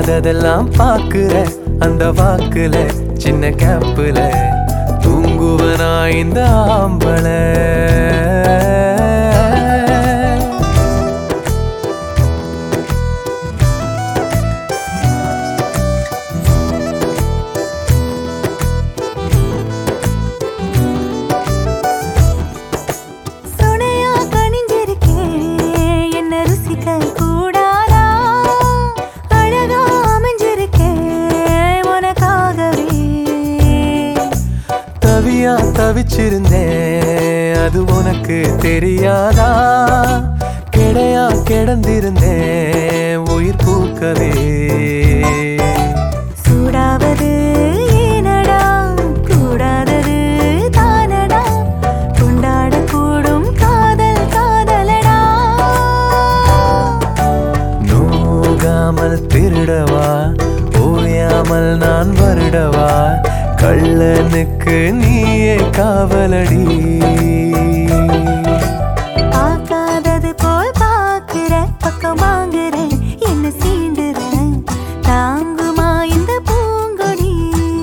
பார்த்ததெல்லாம் பாக்குற அந்த வாக்குல சின்ன கேப்புல தூங்குவனா இந்த ஆம்பளை சுனையா கணிஞ்சிருக்கேன் என்ன ருசிக்க கூடாதா அழகா அமைஞ்சிருக்கேன் உனக்காகவே தவியா தவிச்சிருந்தேன் அது உனக்கு தெரியாதா கிடையா கிடந்திருந்தேன் உயிர் பூக்கவே சூடாவது ஏனடா கூடாதது தானடா கொண்டாடக்கூடும் காதல் காதலடா நோகாமல் திருடவா ஓயாமல் நான் வருடவா கள்ளனுக்கு நீயே காவலடி பார்க்காதது போல் பார்க்கிற பக்கம் வாங்குறேன் என்ன சீண்டுறேன் தாங்குமா இந்த பூங்கொடி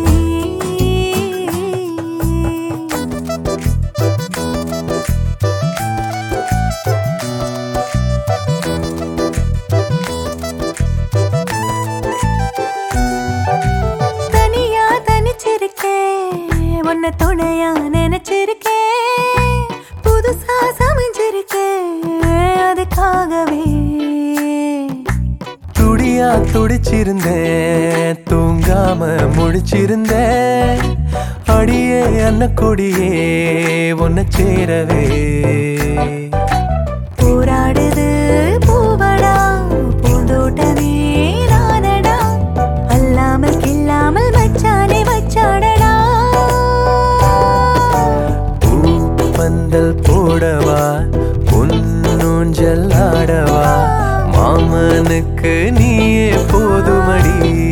தனியா தனிச்சிருக்கேன் உன்னை துணையா நினைச்சிருக்கேன் புதுசா சமைஞ்சிருக்கேன் அதுக்காகவே துடியா துடிச்சிருந்தேன் தூங்காம முழிச்சிருந்தேன் அடியே அன்னக்கொடியே உன்னை சேரவே போராடுது பூவடா பூந்தோட்டமே நானடா அல்லாமல் கில்லாமல் வச்சானே வச்சாடடா பந்தல் போடவா பொன்னூஞ்சல் ஆடவா மாமனுக்கு நீயே போதுமடி